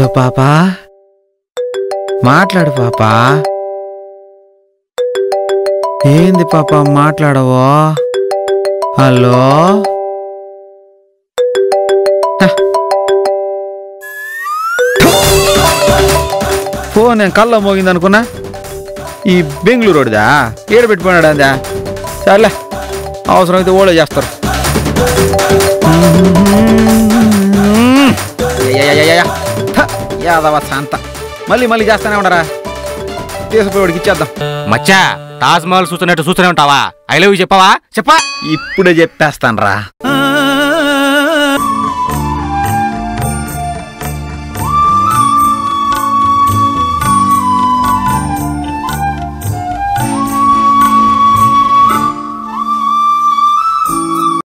Hello పాపా మాట్లాడు పాపా ఏంది పాప మాట్లాడవో హలో హ. ఫోన్ నేను కళ్ళ మోగింది అనుకున్నా ఈ బెంగళూరు రోడ్దా ఏడ పెట్టిపోయినాడు అందా సర్లే అవసరం అయితే ఓడే చేస్తారు అయ్యయ్యయ్యయ్య. థ, యాదవ శాంత మళ్ళీ మళ్ళీ చేస్తానే ఉండరా తీసుకుపోయి ఇచ్చేద్దాం మచ్చా తాజ్ మహల్ చూస్తున్నట్టు చూస్తూనే ఉంటావా ఐ లవ్ యూ చెప్పవా చెప్పా ఇప్పుడే చెప్పేస్తాను రా